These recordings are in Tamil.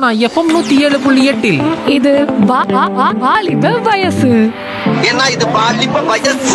சோனா எஃப்எம் நூத்தி ஏழு புள்ளி எட்டில் இது வா- வா- வா- வாலிப வயசு ஏன்னா இது பாலிப்ப வயசு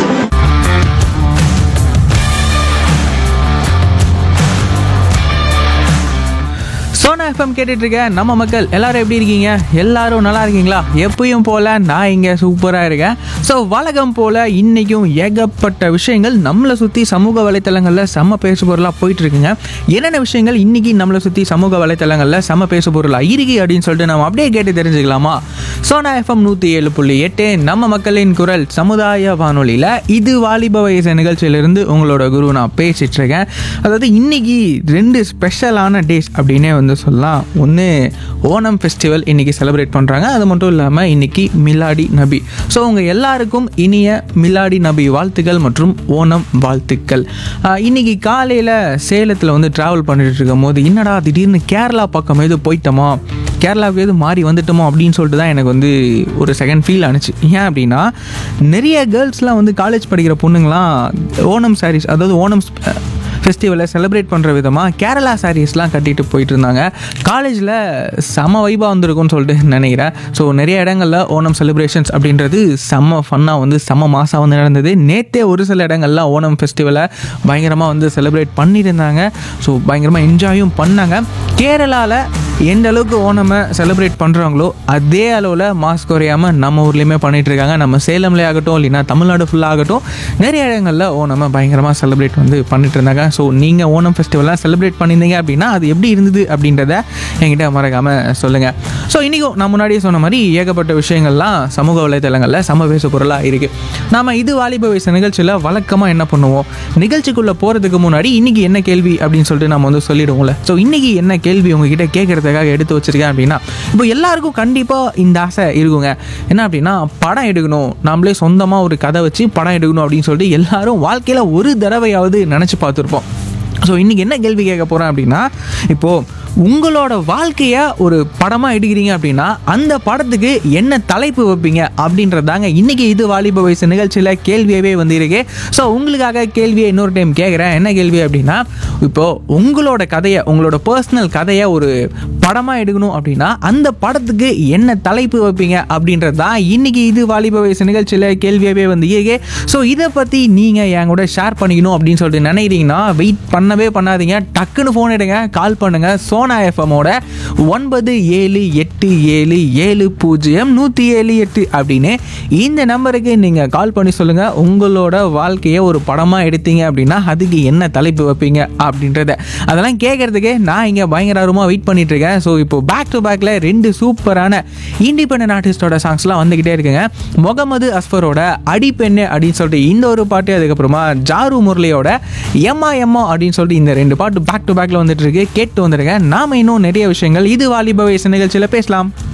சோனா எஃப்எம் கேட்டுட்டு இருக்க நம்ம மக்கள் எல்லாரும் எப்படி இருக்கீங்க எல்லாரும் நல்லா இருக்கீங்களா எப்பயும் போல நான் இங்கே சூப்பராக இருக்கேன் ஸோ வழக்கம் போல இன்னைக்கும் ஏகப்பட்ட விஷயங்கள் நம்மளை சுற்றி சமூக வலைத்தளங்களில் செம்ம பேசு பொருளாக போயிட்டு இருக்குங்க என்னென்ன விஷயங்கள் இன்னைக்கு நம்மளை சுற்றி சமூக வலைத்தளங்களில் செம்ம பேசு பொருளாக இருக்கு அப்படின்னு சொல்லிட்டு நம்ம அப்படியே கேட்டு தெரிஞ்சுக்கலாமா சோனா எஃப்எம் நூற்றி ஏழு புள்ளி எட்டு நம்ம மக்களின் குரல் சமுதாய வானொலியில் இது வாலிப வயசு நிகழ்ச்சியிலிருந்து உங்களோட குரு நான் பேசிட்டு இருக்கேன் அதாவது இன்னைக்கு ரெண்டு ஸ்பெஷலான டேஸ் அப்படின்னே வந்து சொல்லலாம் ஒன்று ஓணம் ஃபெஸ்டிவல் இன்னைக்கு செலிப்ரேட் பண்ணுறாங்க அது மட்டும் இல்லாமல் இன்னைக்கு மிலாடி நபி ஸோ உங்க எல்லாருக்கும் இனிய மிலாடி நபி வாழ்த்துக்கள் மற்றும் ஓணம் வாழ்த்துக்கள் ஆஹ் இன்னைக்கு காலையில் சேலத்தில் வந்து ட்ராவல் பண்ணிட்டு இருக்கும் போது என்னடா திடீர்னு கேரளா பக்கம் எது போயிட்டோமா கேரளாவுக்கு எது மாறி வந்துட்டோமோ அப்படின்னு சொல்லிட்டு தான் எனக்கு வந்து ஒரு செகண்ட் ஃபீல் ஆனிச்சு ஏன் அப்படின்னா நிறைய கேர்ள்ஸ்லாம் வந்து காலேஜ் படிக்கிற பொண்ணுங்களாம் ஓணம் சாரீஸ் அதாவது ஓணம் ஃபெஸ்டிவலை செலிப்ரேட் பண்ணுற விதமாக கேரளா சாரீஸ்லாம் கட்டிட்டு போயிட்டு இருந்தாங்க காலேஜில் செம வைபாக வந்திருக்கும்னு சொல்லிட்டு நினைக்கிறேன் ஸோ நிறைய இடங்களில் ஓணம் செலிப்ரேஷன்ஸ் அப்படின்றது செம்ம ஃபன்னாக வந்து செம்ம மாதம் வந்து நடந்தது நேற்றே ஒரு சில இடங்கள்ல ஓணம் ஃபெஸ்டிவலை பயங்கரமாக வந்து செலிப்ரேட் பண்ணியிருந்தாங்க ஸோ பயங்கரமாக என்ஜாயும் பண்ணாங்க கேரளாவில் எந்த அளவுக்கு ஓணமை செலிப்ரேட் பண்ணுறாங்களோ அதே அளவில் மாஸ்க் குறையாமல் நம்ம ஊர்லேயுமே பண்ணிட்டு இருக்காங்க நம்ம சேலம்லேயே ஆகட்டும் இல்லைன்னா தமிழ்நாடு ஃபுல்லாக ஆகட்டும் நிறைய இடங்களில் ஓணமை பயங்கரமாக செலிப்ரேட் வந்து பண்ணிட்டு இருந்தாங்க ஸோ நீங்கள் ஓணம் ஃபெஸ்டிவல்லாம் செலிப்ரேட் பண்ணியிருந்தீங்க அப்படின்னா அது எப்படி இருந்தது அப்படின்றத என்கிட்ட மறக்காமல் சொல்லுங்கள் ஸோ இன்றைக்கும் நான் முன்னாடியே சொன்ன மாதிரி ஏகப்பட்ட விஷயங்கள்லாம் சமூக வலைத்தளங்களில் சம பேசு பொருளாக இருக்குது நாம இது வாலிப வயசு நிகழ்ச்சியில் வழக்கமாக என்ன பண்ணுவோம் நிகழ்ச்சிக்குள்ளே போகிறதுக்கு முன்னாடி இன்னைக்கு என்ன கேள்வி அப்படின்னு சொல்லிட்டு நம்ம வந்து சொல்லிடுவோம்ல ஸோ இன்னைக்கு என்ன கேள்வி உங்ககிட்ட கேட்கறதுக்காக எடுத்து வச்சிருக்கேன் அப்படின்னா இப்போ எல்லாருக்கும் கண்டிப்பாக இந்த ஆசை இருக்குங்க என்ன அப்படின்னா படம் எடுக்கணும் நாமளே சொந்தமாக ஒரு கதை வச்சு படம் எடுக்கணும் அப்படின்னு சொல்லிட்டு எல்லாரும் வாழ்க்கையில் ஒரு தடவையாவது நினச்சி பார்த்துருப்போம் ஸோ இன்றைக்கி என்ன கேள்வி கேட்க போகிறேன் அப்படின்னா இப்போது உங்களோட வாழ்க்கையை ஒரு படமாக எடுக்கிறீங்க அப்படின்னா அந்த படத்துக்கு என்ன தலைப்பு வைப்பீங்க அப்படின்றதாங்க இன்றைக்கி இது வாலிப வயசு நிகழ்ச்சியில் கேள்வியவே வந்து இருக்கு ஸோ உங்களுக்காக கேள்வியை இன்னொரு டைம் கேட்குறேன் என்ன கேள்வி அப்படின்னா இப்போது உங்களோட கதையை உங்களோட பர்சனல் கதையை ஒரு படமாக எடுக்கணும் அப்படின்னா அந்த படத்துக்கு என்ன தலைப்பு வைப்பீங்க அப்படின்றது தான் இன்றைக்கி இது வாலிப வயசு நிகழ்ச்சியில் கேள்வியாகவே வந்து இருக்கு ஸோ இதை பற்றி நீங்கள் என் கூட ஷேர் பண்ணிக்கணும் அப்படின்னு சொல்லிட்டு நினைக்கிறீங்கன்னா வெயிட் பண்ணவே பண்ணாதீங்க டக்குன்னு ஃபோன் எடுங்க கால் பண்ணுங்க சோனா எஃப்எம்மோட ஒன்பது ஏழு எட்டு ஏழு ஏழு பூஜ்ஜியம் நூற்றி ஏழு எட்டு அப்படின்னு இந்த நம்பருக்கு நீங்கள் கால் பண்ணி சொல்லுங்கள் உங்களோட வாழ்க்கையை ஒரு படமாக எடுத்தீங்க அப்படின்னா அதுக்கு என்ன தலைப்பு வைப்பீங்க அப்படின்றத அதெல்லாம் கேட்குறதுக்கே நான் இங்கே பயங்கரமாக வெயிட் பண்ணிட்டு இருக்கேன் ஸோ இப்போ பேக் டு பேக்கில் ரெண்டு சூப்பரான இண்டிபெண்டன்ட் ஆர்டிஸ்டோட சாங்ஸ்லாம் வந்துக்கிட்டே இருக்குங்க முகமது அஸ்ஃபரோட அடிப்பெண்ணு அப்படின்னு சொல்லிட்டு இந்த ஒரு பாட்டு அதுக்கப்புறமா ஜாரு முரளியோட எம்மா எம்மா அப்படின்னு சொல்லிட்டு இந்த ரெண்டு பாட்டு பேக் டு பேக்கில் வந்துட்டு இருக்கு கேட்டு வந்துருங்க நாம இன்னும் நிறைய விஷயங்கள் இது வாலிப வயசு நிகழ்ச்சியில் பேசலாம்